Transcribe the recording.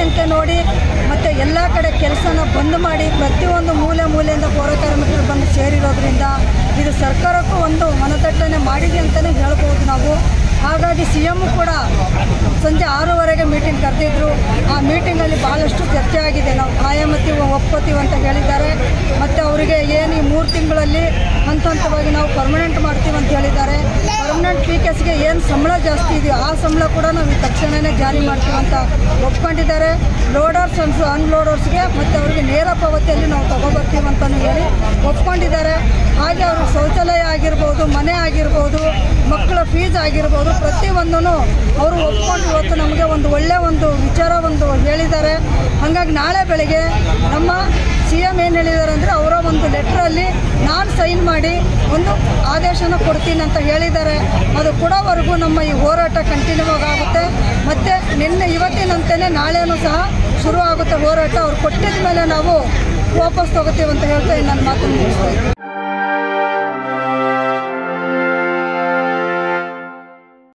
ಜನಸಂಖ್ಯೆ ನೋಡಿ ಮತ್ತು ಎಲ್ಲ ಕಡೆ ಕೆಲಸನ ಬಂದ್ ಮಾಡಿ ಪ್ರತಿಯೊಂದು ಮೂಲೆ ಮೂಲೆಯಿಂದ ಪೌರ ಕಾರ್ಮಿಕರು ಬಂದು ಸೇರಿರೋದ್ರಿಂದ ಇದು ಸರ್ಕಾರಕ್ಕೂ ಒಂದು ಮನದಟ್ಟಣೆ ಮಾಡಿದೆ ಅಂತಲೇ ಹೇಳ್ಬೋದು ನಾವು ಹಾಗಾಗಿ ಸಿ ಎಮ್ ಕೂಡ ಸಂಜೆ ಆರೂವರೆಗೆ ಮೀಟಿಂಗ್ ಕರೆದಿದ್ರು ಆ ಮೀಟಿಂಗಲ್ಲಿ ಭಾಳಷ್ಟು ಚರ್ಚೆ ಆಗಿದೆ ನಾವು ಕಾಯಮತ್ತೀವಿ ಒಪ್ಕೋತೀವಿ ಅಂತ ಹೇಳಿದ್ದಾರೆ ಮತ್ತು ಅವರಿಗೆ ಏನು ಈ ಮೂರು ತಿಂಗಳಲ್ಲಿ ಹಂತ ಹಂತವಾಗಿ ನಾವು ಪರ್ಮನೆಂಟ್ ಮಾಡ್ತೀವಿ ಅಂತ ಹೇಳಿದ್ದಾರೆ ಪರ್ಮನೆಂಟ್ ಪಿ ಕೆಸ್ಗೆ ಏನು ಸಂಬಳ ಜಾಸ್ತಿ ಇದೆಯೋ ಆ ಸಂಬಳ ಕೂಡ ನಾವು ಈ ತಕ್ಷಣವೇ ಜಾರಿ ಮಾಡ್ತೀವಿ ಅಂತ ಒಪ್ಕೊಂಡಿದ್ದಾರೆ ಲೋಡರ್ಸ್ ಅನ್ಸು ಅನ್ಲೋಡರ್ಸ್ಗೆ ಮತ್ತು ಅವರಿಗೆ ನೇರ ಪಾವತಿಯಲ್ಲಿ ನಾವು ತಗೊಬರ್ತೀವಿ ಅಂತಲೂ ಹೇಳಿ ಒಪ್ಕೊಂಡಿದ್ದಾರೆ ಹಾಗೆ ಅವ್ರಿಗೆ ಶೌಚಾಲಯ ಆಗಿರ್ಬೋದು ಮನೆ ಆಗಿರ್ಬೋದು ಮಕ್ಕಳ ಫೀಸ್ ಆಗಿರ್ಬೋದು ಪ್ರತಿಯೊಂದೂ ಅವರು ಒಪ್ಕೊಂಡು ಇವತ್ತು ನಮಗೆ ಒಂದು ಒಳ್ಳೆಯ ಒಂದು ವಿಚಾರ ಒಂದು ಹೇಳಿದ್ದಾರೆ ಹಾಗಾಗಿ ನಾಳೆ ಬೆಳಗ್ಗೆ ನಮ್ಮ ಸಿ ಎಮ್ ಏನು ಹೇಳಿದ್ದಾರೆ ಅಂದರೆ ಅವರ ಒಂದು ಲೆಟ್ರಲ್ಲಿ ನಾನು ಸೈನ್ ಮಾಡಿ ಒಂದು ಆದೇಶನ ಕೊಡ್ತೀನಿ ಅಂತ ಹೇಳಿದ್ದಾರೆ ಅದು ಕೊಡೋವರೆಗೂ ನಮ್ಮ ಈ ಹೋರಾಟ ಕಂಟಿನ್ಯೂ ಆಗುತ್ತೆ ಮತ್ತು ನಿನ್ನೆ ಇವತ್ತಿನಂತೆಯೇ ನಾಳೆನೂ ಸಹ ಶುರು ಆಗುತ್ತೆ ಹೋರಾಟ ಅವ್ರು ಕೊಟ್ಟಿದ ಮೇಲೆ ನಾವು ವಾಪಸ್ ತಗೋತೀವಿ ಅಂತ ಹೇಳ್ತಾ ನನ್ನ ಮಾತನ್ನು ಮುಗಿಸ್ತಾ ಇದ್ದೀನಿ